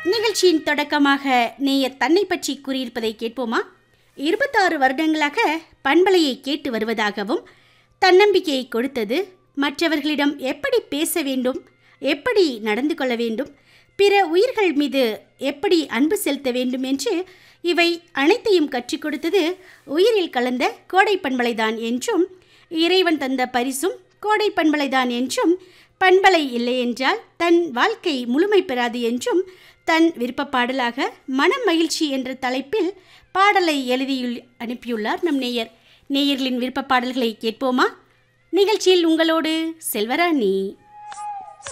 நிகழ்ச்சியின் தொடக்கமாக நேயர் தன்னை பற்றி கூறியிருப்பதை கேட்போமா இருபத்தாறு வருடங்களாக பண்பலையை கேட்டு வருவதாகவும் தன்னம்பிக்கையை கொடுத்தது மற்றவர்களிடம் எப்படி பேச வேண்டும் எப்படி நடந்து கொள்ள வேண்டும் பிற உயிர்கள் மீது எப்படி அன்பு செலுத்த வேண்டும் என்று இவை அனைத்தையும் கற்றுக் கொடுத்தது உயிரில் கலந்த கோடை பண்பலைதான் என்றும் இறைவன் தந்த பரிசும் கோடை பண்பலைதான் என்றும் பண்பலை இல்லை என்றால் தன் வாழ்க்கை முழுமை பெறாது என்றும் தன் விருப்ப பாடலாக மனம் மகிழ்ச்சி என்ற தலைப்பில் பாடலை எழுதியுள் அனுப்பியுள்ளார் நம் நேயர் நேயர்களின் விருப்ப பாடல்களை கேட்போமா நிகழ்ச்சியில் உங்களோடு செல்வராணி